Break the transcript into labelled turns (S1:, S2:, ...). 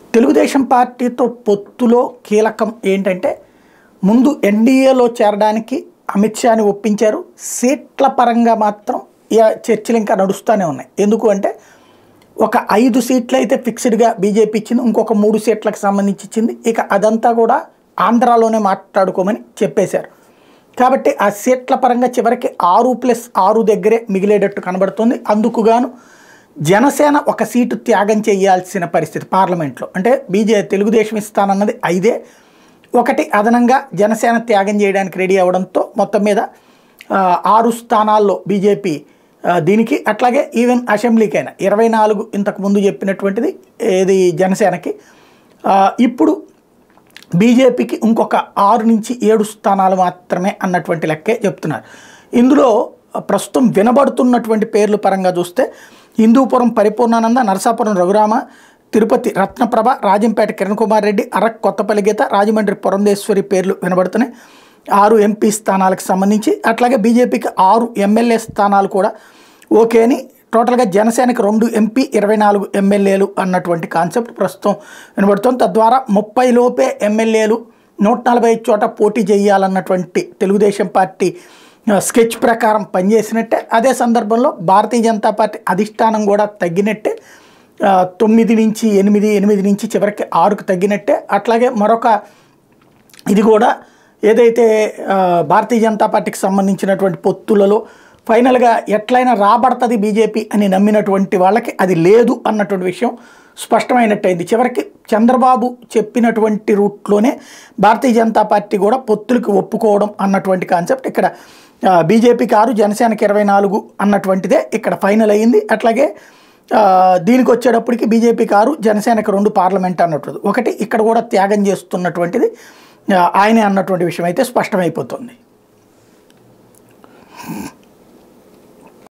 S1: తెలుగుదేశం పార్టీతో పొత్తులో కీలకం ఏంటంటే ముందు ఎన్డీఏలో చేరడానికి అమిత్ షాని ఒప్పించారు సీట్ల పరంగా మాత్రం ఇక చర్చలు ఇంకా నడుస్తూనే ఉన్నాయి ఎందుకు అంటే ఒక ఐదు సీట్లు అయితే ఫిక్స్డ్గా బీజేపీ ఇచ్చింది ఇంకొక మూడు సీట్లకు సంబంధించి ఇచ్చింది ఇక అదంతా కూడా ఆంధ్రాలోనే మాట్లాడుకోమని చెప్పేశారు కాబట్టి ఆ సీట్ల పరంగా చివరికి ఆరు ప్లస్ ఆరు దగ్గరే మిగిలేటట్టు కనబడుతుంది అందుకుగాను జనసేన ఒక సీటు త్యాగం చేయాల్సిన పరిస్థితి పార్లమెంట్లో అంటే బీజే తెలుగుదేశం ఇస్తానన్నది ఐదే ఒకటి అదనంగా జనసేన త్యాగం చేయడానికి రెడీ అవ్వడంతో మొత్తం మీద ఆ, ఆరు స్థానాల్లో బీజేపీ ఆ, దీనికి అట్లాగే ఈవెన్ అసెంబ్లీకైనా ఇరవై నాలుగు ఇంతకు ముందు చెప్పినటువంటిది ఏది జనసేనకి ఆ, ఇప్పుడు బీజేపీకి ఇంకొక ఆరు నుంచి ఏడు స్థానాలు మాత్రమే అన్నటువంటి లెక్కే చెప్తున్నారు ఇందులో ప్రస్తుతం వినబడుతున్నటువంటి పేర్లు పరంగా చూస్తే హిందూపురం పరిపూర్ణానంద నరసాపురం రఘురామ తిరుపతి రత్నప్రభ రాజంపేట కిరణ్ కుమార్ రెడ్డి అరక్ కొత్తపల్లి గీత రాజమండ్రి పురంధేశ్వరి పేర్లు వినబడుతున్నాయి ఆరు ఎంపీ స్థానాలకు సంబంధించి అట్లాగే బీజేపీకి ఆరు ఎమ్మెల్యే స్థానాలు కూడా ఓకే అని టోటల్గా జనసేనకి రెండు ఎంపీ ఇరవై నాలుగు ఎమ్మెల్యేలు అన్నటువంటి కాన్సెప్ట్ ప్రస్తుతం వినబడుతోంది తద్వారా ముప్పై లోపే ఎమ్మెల్యేలు నూట నలభై ఐదు చోట పోటీ చేయాలన్నటువంటి తెలుగుదేశం పార్టీ ఆ, స్కెచ్ ప్రకారం పనిచేసినట్టే అదే సందర్భంలో భారతీయ జనతా పార్టీ అధిష్టానం కూడా తగ్గినట్టే ఆ, తొమ్మిది నుంచి ఎనిమిది ఎనిమిది నుంచి చివరికి ఆరుకు తగ్గినట్టే అట్లాగే మరొక ఇది కూడా ఏదైతే ఆ, భారతీయ జనతా పార్టీకి సంబంధించినటువంటి పొత్తులలో ఫైనల్గా ఎట్లయినా రాబడుతుంది బీజేపీ అని నమ్మినటువంటి వాళ్ళకి అది లేదు అన్నటువంటి విషయం స్పష్టమైనట్టయింది చివరికి చంద్రబాబు చెప్పినటువంటి రూట్లోనే భారతీయ జనతా పార్టీ కూడా పొత్తులకు ఒప్పుకోవడం అన్నటువంటి కాన్సెప్ట్ ఇక్కడ ఆ, బీజేపీకి ఆరు జనసేనకి ఇరవై నాలుగు అన్నటువంటిదే ఇక్కడ ఫైనల్ అయ్యింది అట్లాగే ఆ, దీనికి వచ్చేటప్పటికి బీజేపీకి ఆరు జనసేనకి రెండు పార్లమెంట్ అన్నట్టు ఒకటి ఇక్కడ కూడా త్యాగం చేస్తున్నటువంటిది ఆ, ఆయనే అన్నటువంటి విషయం అయితే స్పష్టమైపోతుంది